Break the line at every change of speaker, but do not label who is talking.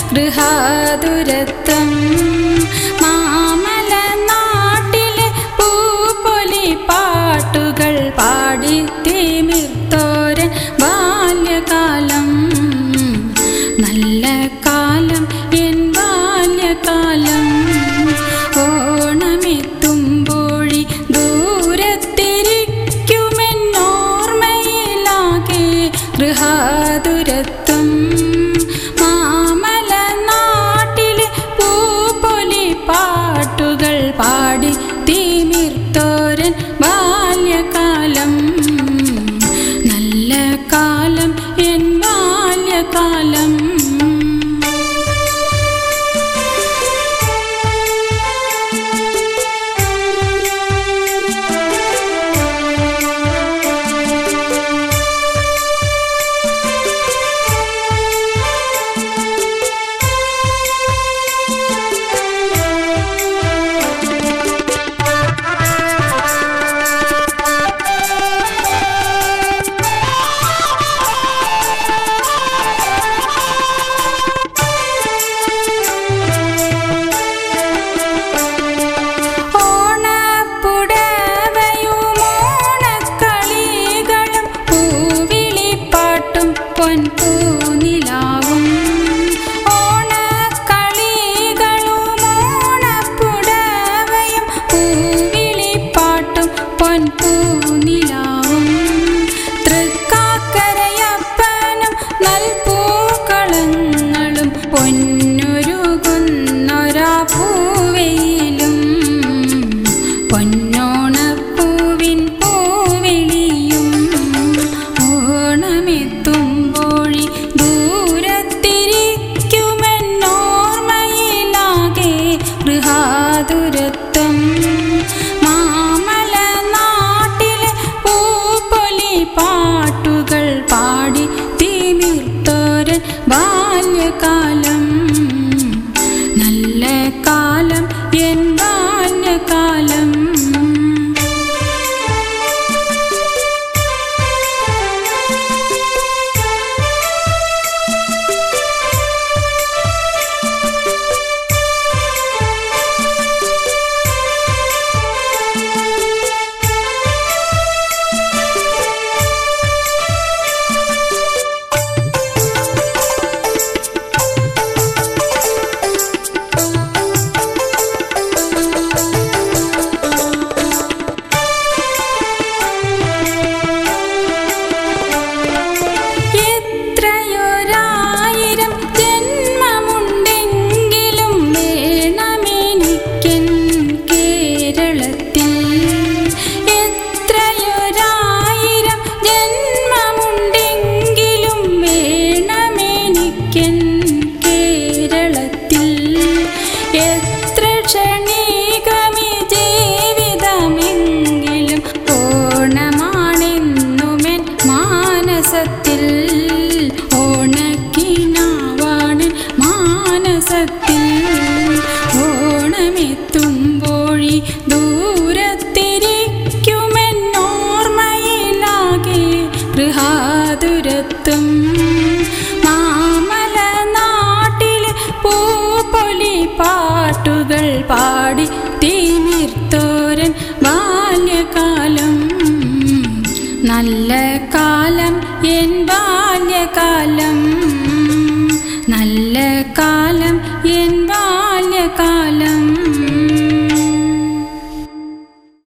ഗൃഹാതുരത്വം മാമല നാട്ടിലെ പൂപ്പൊലി പാട്ടുകൾ പാടി തിമിർത്തോരൻ ബാല്യകാലം നല്ല കാലം എൻ ബാല്യകാലം ഓണമെത്തുമ്പോഴി ദൂരത്തിരിക്കുമെന്നോർമ്മയിലാകെ ഗൃഹാതുരത്വം മാമല നാട്ടിലെ പൂപ്പൊലി പാട്ടുകൾ പാടി തിമിർത്തോരൻ ബാല്യകാലം നല്ല കാലം എൻ ബാല്യകാലം ഓണപ്പുടവയും ഓണക്കളികളും പൂവിളിപ്പാട്ടും പൊൻപൂനിലാവും ഓണക്കളികളും ഓണപ്പുടവയും പൂവിളിപ്പാട്ടും പൊൻപൂനിലാവും തൃക്കാക്കരയപ്പനും നൽപൂക്കളങ്ങളും പൊന്നൊരുകുന്നൊരാ പൂവയിലും പൊന്നോണപ്പൂവിൻ പൂവിളിയും ഓണമെത്തുമ്പോഴി ദൂരത്തിരിക്കുമെന്നോർമ്മയിലാകെ ഗൃഹാതുരത്വം മാമല നാട്ടിലെ പൂപ്പൊലി പാട്ടുകൾ പാടി തിമിർത്തോരൻ ബാല്യകാലം നല്ല കാലം എൻ ബാല്യകാലം എത്രയൊരായിരം ജന്മമുണ്ടെങ്കിലും വേണമെനിക്കൻ കേരളത്തിൽ എത്രയൊരായിരം ജന്മമുണ്ടെങ്കിലും വേണമെനിക്കൻ കേരളത്തിൽ എത്ര ക്ഷണികമി ജീവിതമെങ്കിലും ഓണമാണെന്നുമെൻ മാനസത്തിൽ ഓണക്കിനാവാണൻ മാനസത്തിൽ ഓണമെത്തുമ്പോഴി ദൂരത്തിരിക്കുമെന്നോർമ്മയിലാകെ ഗൃഹാതുരത്വം മാമല നാട്ടിലെ പൂപ്പൊലി പാട്ടുകൾ പാടി തിമിർത്തോരൻ ബാല്യകാലം നല്ല കാലം എൻ ബാല്യകാലം നല്ല കാലം എൻ